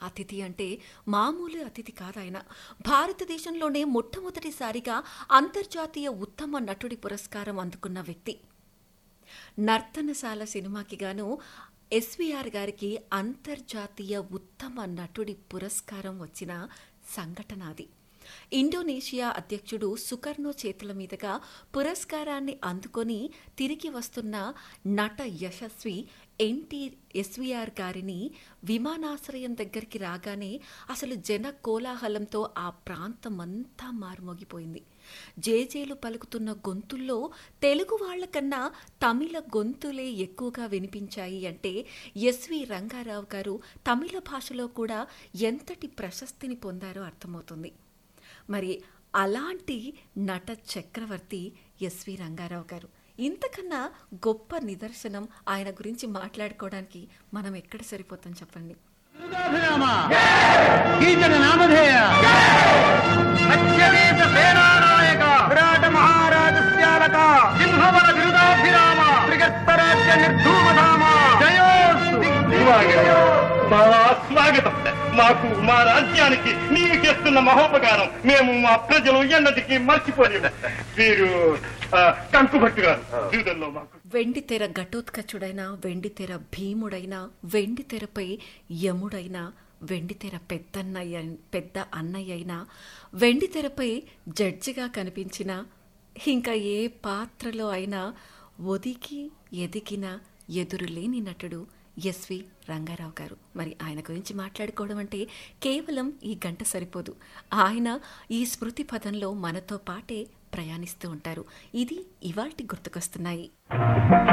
అతిథి అంటే మామూలు అతిథి కాదాయన భారతదేశంలోనే మొట్టమొదటిసారిగా అంతర్జాతీయ ఉత్తమ నటుడి పురస్కారం అందుకున్న వ్యక్తి నర్తనశాల సినిమాకి గాను ఎస్వీఆర్ గారికి అంతర్జాతీయ ఉత్తమ నటుడి పురస్కారం వచ్చిన సంఘటన అది ఇండోనేషియా అధ్యక్షుడు సుకర్నో చేతుల మీదుగా పురస్కారాన్ని అందుకొని తిరిగి వస్తున్న నట యశస్వి ఎన్టీ ఎస్వీఆర్ గారిని విమానాశ్రయం దగ్గరికి రాగానే అసలు జన కోలాహలంతో ఆ ప్రాంతం అంతా మారుమోగిపోయింది జేజేలు పలుకుతున్న గొంతుల్లో తెలుగు వాళ్లకన్నా తమిళ గొంతులే ఎక్కువగా వినిపించాయి అంటే ఎస్వి రంగారావు గారు తమిళ భాషలో కూడా ఎంతటి ప్రశస్తిని పొందారో అర్థమవుతుంది మరి అలాంటి నట చక్రవర్తి ఎస్వి రంగారావు గారు ఇంతకన్నా గొప్ప నిదర్శనం ఆయన గురించి మాట్లాడుకోవడానికి మనం ఎక్కడ సరిపోతాం చెప్పండి విరుదాభిరామ కీచక నామధేయ సత్యవేద సేనానాయక విరాట మహారాజస్యాలక సింహవర విరుదాభిరామ త్రిగర్తరాజ్య నిర్ధూమధామ జయోస్తు బావా స్వాగతం మాకు మా రాజ్యానికి నీవు చేస్తున్న మహోపకారం మేము మా ప్రజలు ఎన్నటికీ మర్చిపోలేము వీరు ఆ, కంకుభట్టు గారు జీవితంలో మాకు వెండితెర ఘటోత్కచుడైన వెండితెర భీముడైన వెండితెరపై యముడైన వెండితెర పెద్దన్నయ్య పెద్ద అన్నయ్య అయినా వెండితెరపై జడ్జిగా కనిపించిన ఇంకా ఏ పాత్రలో అయినా ఒదిగి ఎదిగిన ఎదురులేని నటుడు ఎస్వి రంగారావు గారు మరి ఆయన గురించి మాట్లాడుకోవడం అంటే కేవలం ఈ గంట సరిపోదు ఆయన ఈ స్మృతి పదంలో మనతో పాటే ప్రయాణిస్తూ ఉంటారు ఇది ఇవాల్టి గుర్తుకొస్తున్నాయి